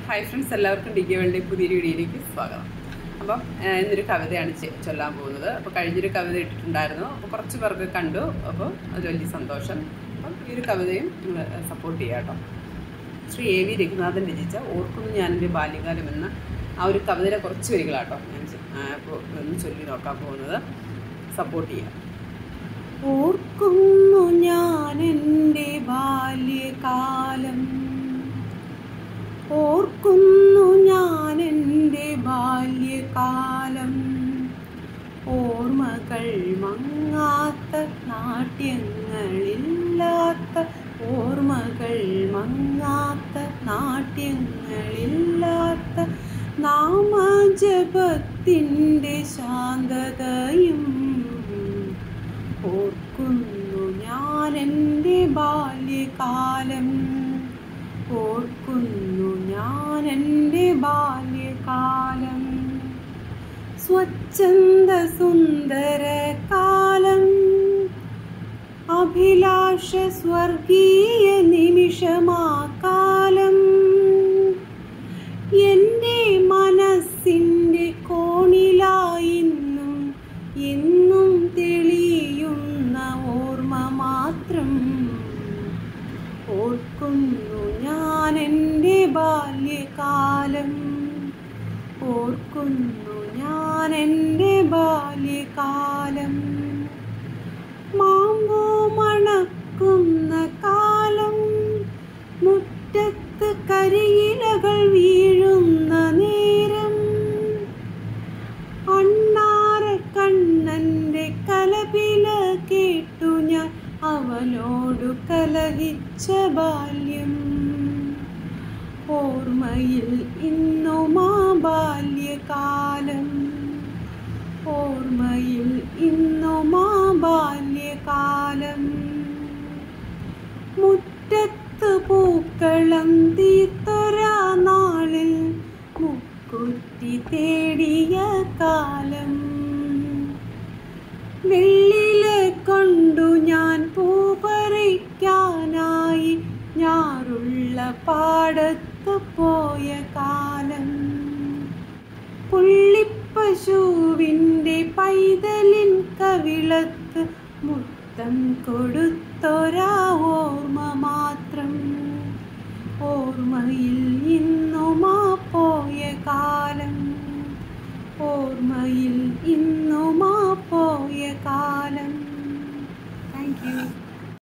hi friends എല്ലാവർക്കും D K world പുതിയൊരു വീഡിയോയിലേക്ക് സ്വാഗതം അപ്പം ഏഹ്, ഇന്നൊരു കവിതയാണ് ചെ- ചൊല്ലാൻ പോകുന്നത് അപ്പോൾ കഴിഞ്ഞൊരു കവിത ഇട്ടിട്ടുണ്ടായിരുന്നു അപ്പോൾ കുറച്ച് പേർക്ക് കണ്ടു അപ്പോൾ അത് വലിയ സന്തോഷം അപ്പം ഈ ഒരു കവിതയും നിങ്ങൾ സപ്പോർട്ട് ചെയ്യുക കേട്ടോ ശ്രീ എ വി രഘുനാഥൻ രചിച്ച ഓർക്കുന്നു ഞാൻ എൻ്റെ ബാല്യകാലം എന്ന ആ ഒരു കവിതയിലെ കുറച്ച് വരികളാട്ടോ ഞാൻ ചെ- ആ, ഇപ്പോൾ ഒന്ന് ചൊല്ലി നോക്കാൻ പോകുന്നത് സപ്പോർട്ട് ചെയ്യാം ഓർക്കുന്നു ഞാൻ എൻ്റെ ബാല്യകാലം ഓർക്കുന്നു ഞാൻ എൻ്റെ ബാല്യകാലം ഓർമ്മകൾ മങ്ങാത്ത നാട്യങ്ങളില്ലാത്ത ഓർമ്മകൾ മങ്ങാത്ത നാട്യങ്ങളില്ലാത്ത നാമജപത്തിൻ്റെ ശാന്തതയും ഓർക്കുന്നു ഞാൻ എൻ്റെ ബാല്യകാലം ഓർക്കുന്നു ഞാൻ എൻ്റെ ബാല്യകാലം സ്വച്ഛന്ദ സുന്ദര കാലം അഭിലാഷ സ്വർഗീയ നിമിഷമാ കാലം എൻ്റെ മനസ്സിൻ്റെ കോണിലായിന്നും എന്നും തെളിയുന്ന ഓർമ്മ മാത്രം ഓർക്കുന്നു ഞാൻ എൻ്റെ ബാല്യകാലം ഓർക്കുന്നു ഞാൻ എൻ്റെ ബാല്യകാലം മാമ്പൂ മണക്കുന്ന കാലം മുറ്റത്ത് കരിയിലകൾ വീഴുന്ന നേരം അണ്ണാറ കണ്ണൻ്റെ കലപില കേട്ടു ഞാൻ അവനോടു കലഹിച്ച ബാല്യം ഓർമ്മയിൽ ഇന്നുമാ ബാല്യകാലം ഓർമ്മയിൽ ഇന്നുമാ ബാല്യകാലം മുറ്റത്ത് പൂക്കളം തീർത്തൊരാ നാളിൽ മുക്കുറ്റി തേടിയ കാലം വെള്ളിലെ കൊണ്ടു ഞാൻ പൂ പറിക്കാനായി ഞാറുള്ള പാടത്ത് പോയ കാലം പുള്ളിപ്പശുവിൻ്റെ പൈതലിൻ കവിളത്ത് മുത്തം കൊടുത്തൊരാ ഓർമ്മ മാത്രം ഓർമ്മയിൽ ഇന്നുമാ പോയ കാലം ഓർമ്മയിൽ ഇന്നുമാ പോയ കാലം താങ്ക് യു